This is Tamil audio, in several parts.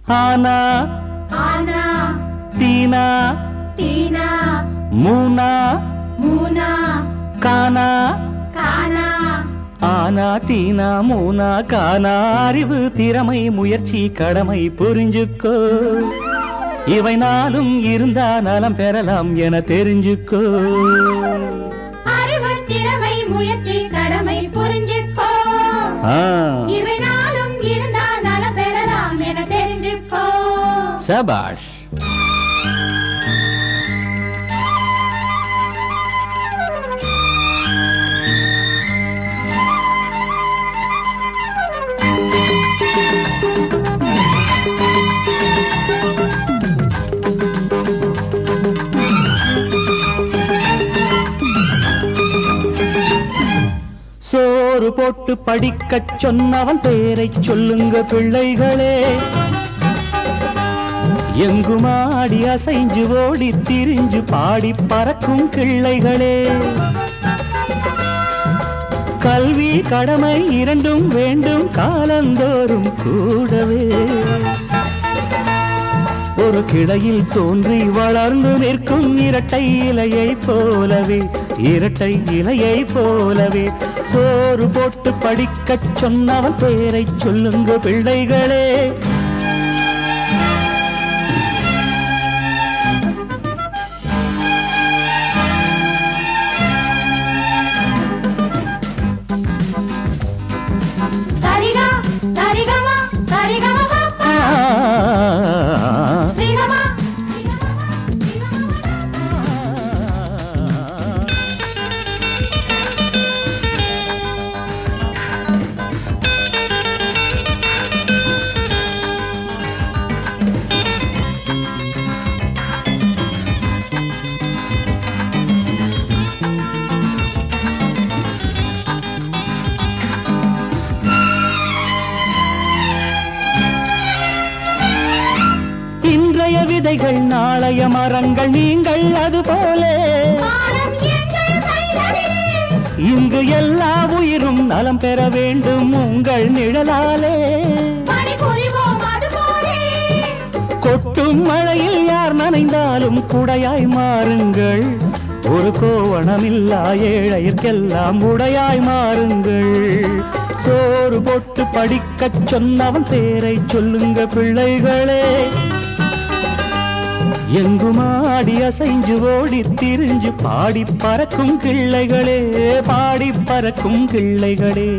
ஆனா ஆனா தீனா தீனா மூனா மூனா கானா கானா ஆனா தீனா மூனா கானா அறிவு திறமை முயற்சி கடமை புரிஞ்சுக்கோ இவை நாளும் இருந்தா நலம் பெறலாம் என தெரிஞ்சுக்கோ அறிவு திறமை முயற்சி கடமை புரிஞ்சுக்கோ ஆ, இவை நாளும் இருந்தா நலம் பெறலாம் என தெரிஞ்சுக்கோ சபாஷ் சோறு போட்டு படிக்கச் சொன்னவன் பேரைச் சொல்லுங்க பிள்ளைகளே எங்குமாடி அசைஞ்சு ஓடி திரிஞ்சு பாடி பறக்கும் கிள்ளைகளே கல்வி கடமை இரண்டும் வேண்டும் காலந்தோறும் கூடவே ஒரு கிளையில் தோன்றி வளர்ந்து நிற்கும் இரட்டை இலையை போலவே இரட்டை இலையை போலவே சோறு போட்டு படிக்கச் சொன்னவன் பேரைச் சொல்லுங்க பிள்ளைகளே சரிகா சரிகமா சரிகமா ஆ, சரிகமா இன்றைய விதைகள் நாளைய மரங்கள் நீங்கள் அதுபோல காலம் எங்கள் கைகளிலே இங்கு எல்லா உயிரும் நலம் பெற வேண்டும் உங்கள் நிழலாலே பணிபுரிவோம் அதுபோலே கொட்டும் மழையில் யார் நனைந்தாலும் குடையாய் மாறுங்கள் ஒரு கோவணமில்லா ஏழையர்க்கெல்லாம் உடையாய் மாறுங்கள் சோறு போட்டு படிக்கச் சொன்னவன் பேரை சொல்லுங்க பிள்ளைகளே எங்குமாடி அசைஞ்சு ஓடி திரிஞ்சு பாடி பறக்கும் கிள்ளைகளே பாடி பறக்கும் கிள்ளைகளே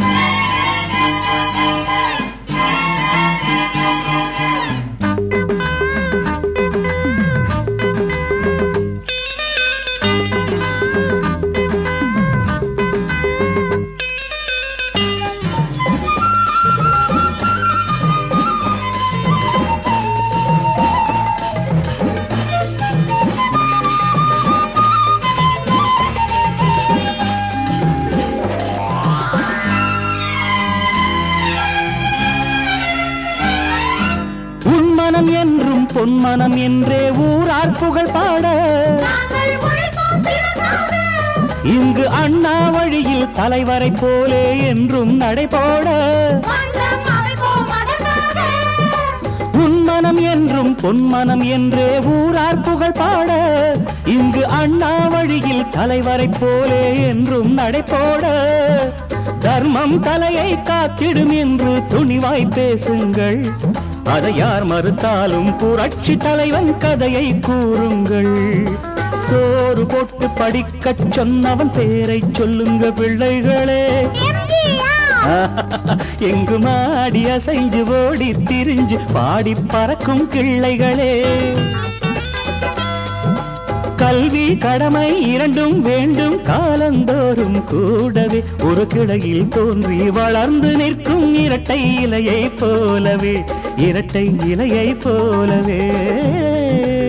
உன்மனம் என்றும் பொன்மனம் என்றே ஊரார் புகழ் பாட நாங்கள் உழைப்போம் பிறர்க்காக இங்கு அண்ணா வழியில் தலைவரை போலே என்றும் நடைபோட மன்றம் அமைப்போம் அதற்காக உன்மனம் என்றும் பொன்மனம் என்றே ஊரார் புகழ் பாட இங்கு அண்ணா வழியில் தலைவரை போலே என்றும் நடைபோட தர்மம் தலையை காத்திடும் என்று துணிவாய் பேசுங்கள் அதை யார் மறுத்தாலும் புரட்சி தலைவன் கதையை கூறுங்கள் சோறு போட்டு படிக்கச் சொன்னவன் பேரை சொல்லுங்க பிள்ளைகளே எங்கு மாடி அசைஞ்சு ஓடி திரிஞ்சு பாடி பறக்கும் கிள்ளைகளே கல்வி கடமை இரண்டும் வேண்டும் காலந்தோறும் கூடவே ஒரு கிளையில் தோன்றி வளர்ந்து நிற்கும் இரட்டை இலையை போலவே இரட்டை இலையை போலவே